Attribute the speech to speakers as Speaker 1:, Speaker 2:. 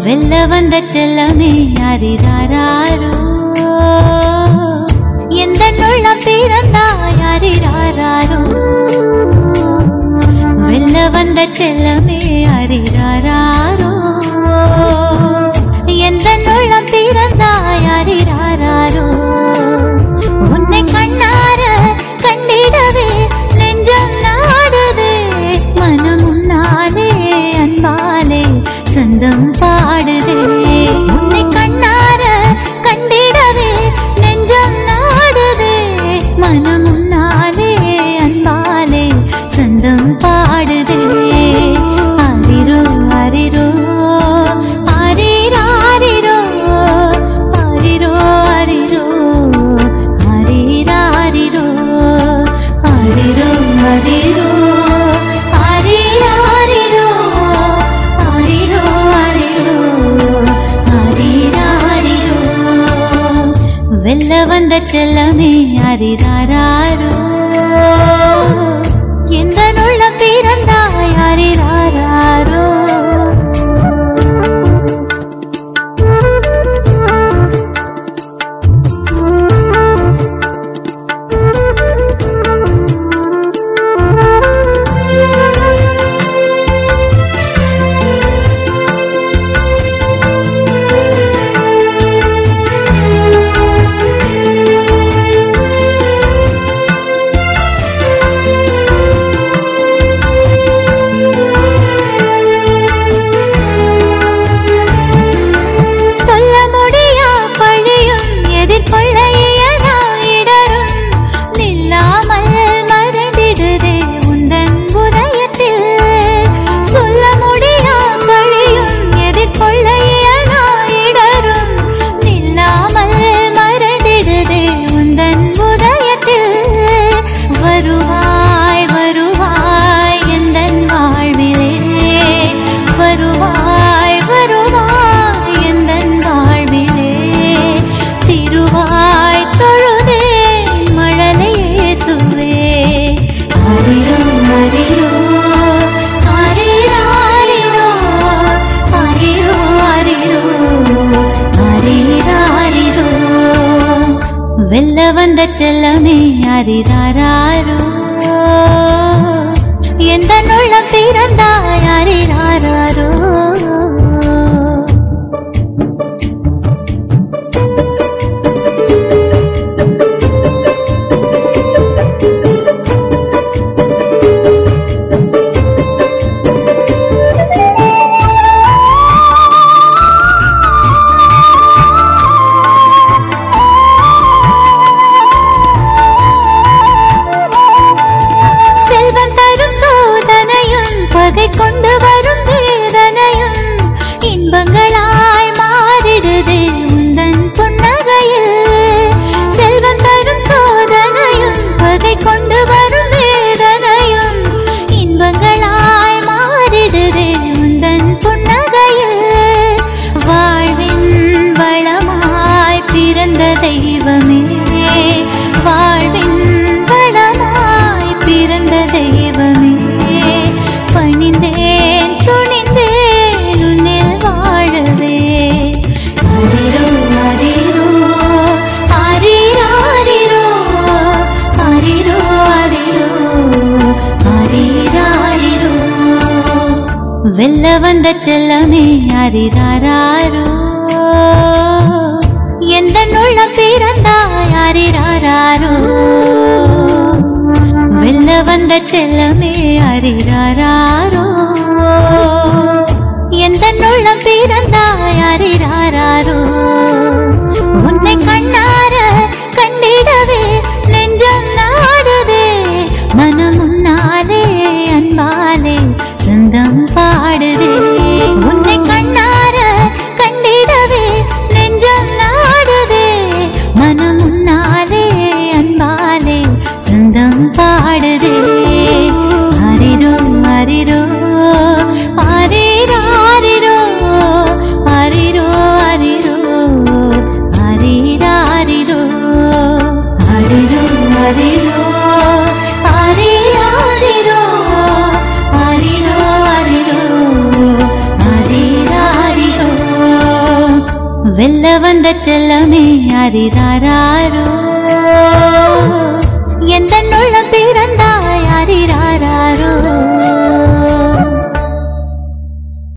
Speaker 1: வெல்ல வந்த செல்லமே அரிராரோ எந்த நுள்ளம் பிறந்தாய் அரிராரோ வெல்ல வந்த செல்லமே அரிராரோ எந்த நுள்ளம் பிறந்தாய் அரிராரோ உன்னை கண்ணார கண்டிடவே நெஞ்சம் நாடுதே மனம் உன்னாலே அன்பாலே சொந்தம் பாடுதே உன்னை கண்ணார கண்டிடவே நெஞ்சம் நாடுதே மனம் உன்னாலே அன்பாலே சொந்தம் பாடுதே அரிரோ அரிரோ அரிராரிரோ அரிரோ அரிரோ அரிராரிரோ அரிரோ அரிரோ அரிராரிரோ அரிரோ அரிரோ அரிராரிரோ வெல்ல வந்த செல்லமே அரிராரோ எந்த நுள்ள பிறந்தாய் அரிராரோ சொல்ல முடியா பழியும் எதிர்கொள்ள இயலா இடரும் நில்லாமல் மறந்திடுதே உந்தன் உதயத்தில் சொல்ல முடியா பழியும் எதிர்கொள்ள இயலா இடரும் நில்லாமல் மறந்திடுதே உந்தன் உதயத்தில் வருவாய் வருவாய் எந்தன் வாழ்விலே வருவாய் வருவாய் எந்தன் வாழ்விலே திருவாய் தொழுதேன் மழலையே சுவே ஹரிரோ ஹரிரோ ஹரிராரிரோ ஹரிரோ ஹரிரோ ஹரிராரிரோ வெல்ல வந்த செல்லமே அரிராரோ எந்த நுள்ள பிறந்தாய் அரிராரோ செல்வம் தரும் சோதனையும் பகை கொண்டு வரும் வேதனையும் இன்பங்களாய் மாறிடுதே உந்தன் புன்னகையில் செல்வம் தரும் சோதனையும் பகை கொண்டு வரும் வேதனையும் இன்பங்களாய் மாறிடுதே உந்தன் புன்னகையில் வாழ்வின் வளமாய் பிறந்த தெய்வமே வாழ்வின் வளமாய் பிறந்த தெய்வமே பணிந்தேன் துணிந்தேன் உன்னில் வாழவே அரிரோ அரிரோ அரிராரிரோ அரிரோ அரிரோ அரிராரிரோ வெல்ல வந்த செல்லமே அரிராரோ எந்த நுள்ள பிறந்தாய் அரிராரோ வெல்ல வந்த செல்லமே அரிராரோ எந்த நுள்ள பிறந்தாய் அரிராரோ உன்னை கண்ணார கண்டிடவே நெஞ்சம் நாடுதே மனம் உன்னாலே அன்பாலே சொந்தம் பாடுதே உன்னை கண்ணார கண்டிடவே நெஞ்சம் நாடுதே மனம் உன்னாலே அன்பாலே சொந்தம் பாடுதே அரிரோ அரிரோ அரிராரிரோ அரிரோ அரிரோ வெல்ல வந்த செல்லமே அரிதாரோ எந்த உள்ளம் பிறந்தாய்